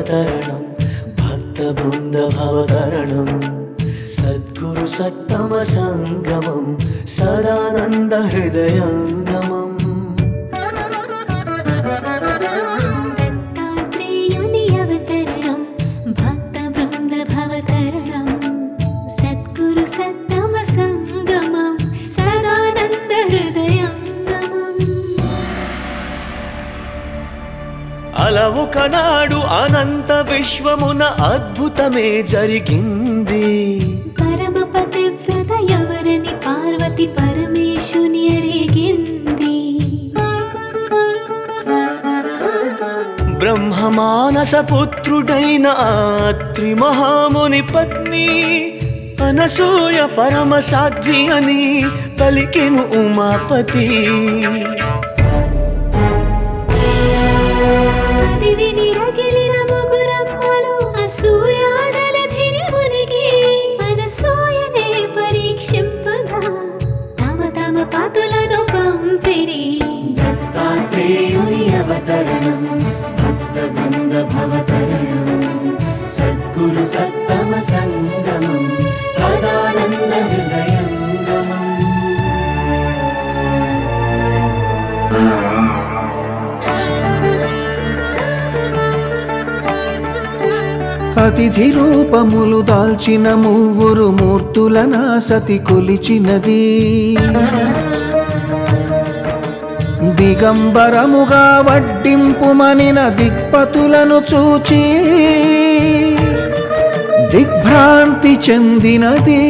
అవతరణం భక్త బృంద భవతరణం సద్గురు సత్తమ సంగమం సదానంద హృదయంగమం దత్తాత్రేయుని అవతరణం భక్త బృంద భవతరణం సద్గురు సత్తమ సంగమం సదానంద హృదయంగమం అలా ఒకనాడు అనంత విశ్వమున అద్భుతమే జరిగింది పరమ పతివ్రత ఎవరని పార్వతి పరమేశుని అడిగింది బ్రహ్మమానస పుత్రుడైన ఆ త్రిమహాముని పత్ని అనసూయ పరమ సాధ్వి అని పలికెను ఉమాపతి అది విని రగిలిన ముగురమ్మలు అసూయా జలధిని మునిగి అనసూయనే పరీక్షింపగా తమ తమ పతులను పంపిరి దత్తాత్రేయుని అవతరణం భక్త బృంద భవతరణం సద్గురు సత్తమ సంగమం సదానంద హృదయంగమం అతిథి రూపములు దాల్చిన మూవురు మూర్తులన సతి కొలిచినది దిగంబరముగా వడ్డింపుమనిన దిక్పతులను చూచి దిగ్భ్రాంతి చెందినది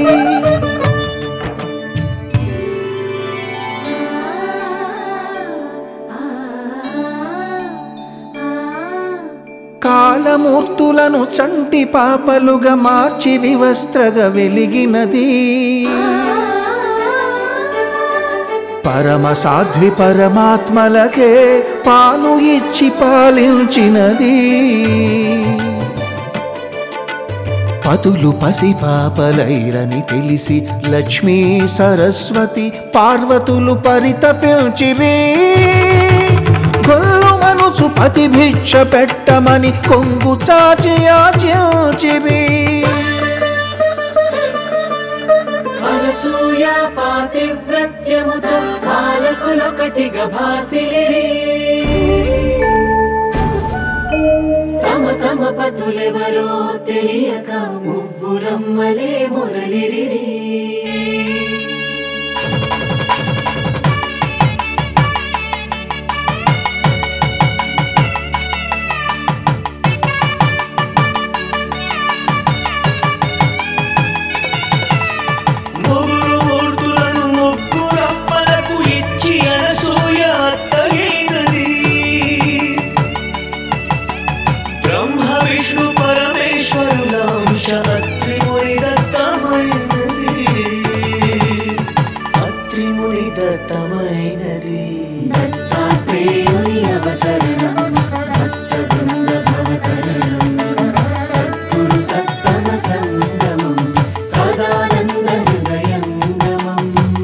కాలమూర్తులను చంటి పాపలుగా మార్చి వివస్త్రగా వెలిగినది పరమ సాధ్వి పరమాత్మలకే పాలు ఇచ్చి పాలించినది పతులు పసి పాపలైరని తెలిసి లక్ష్మీ సరస్వతి పార్వతులు పరితపించిరి గొల్లు మనుచు పతి భిక్ష పెట్టమని కొంగు చాచి యాచించిరి అనసూయ పాతివ్రత్యముతో పాలకులొకటిగా భాసిలిరి తమ తమ పతులెవరో తెలియక మువ్వురమ్మలే మురళిడిరి ముగ్గురు మూర్తులను ముగ్గురమ్మలకు ఇచ్చి అనసూయ అత్తగైనది బ్రహ్మ విష్ణు పరమేశ్వరుల అంశ అత్రిముని దత్తమైనది అత్రిముని దత్తమైనది దత్తాత్రేయుని అవతరణం భక్త బృంద భవతరణం సద్గురు సత్తమ సంగమం సదానంద హృదయంగమం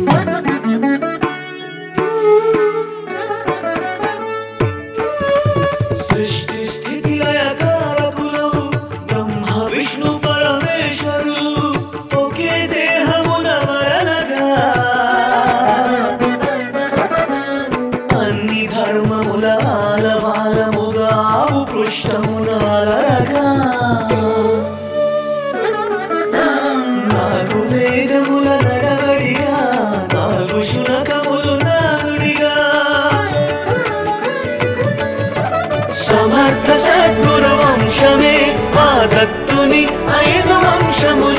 సృష్టి స్థితి లయకారకులు బ్రహ్మ విష్ణు పరమేశ్వరులు ఒకే దేహమున వరలగా అన్ని ధర్మముల ఆలవాలముగా ఆవు పృష్ఠమున అలరగా నాలుగు వేదముల నడవడిగా నాలుగు శునకములు నానుడిగా సమర్థ సద్గురు వంశమే ఆ దత్తుని ఐదు వంశములు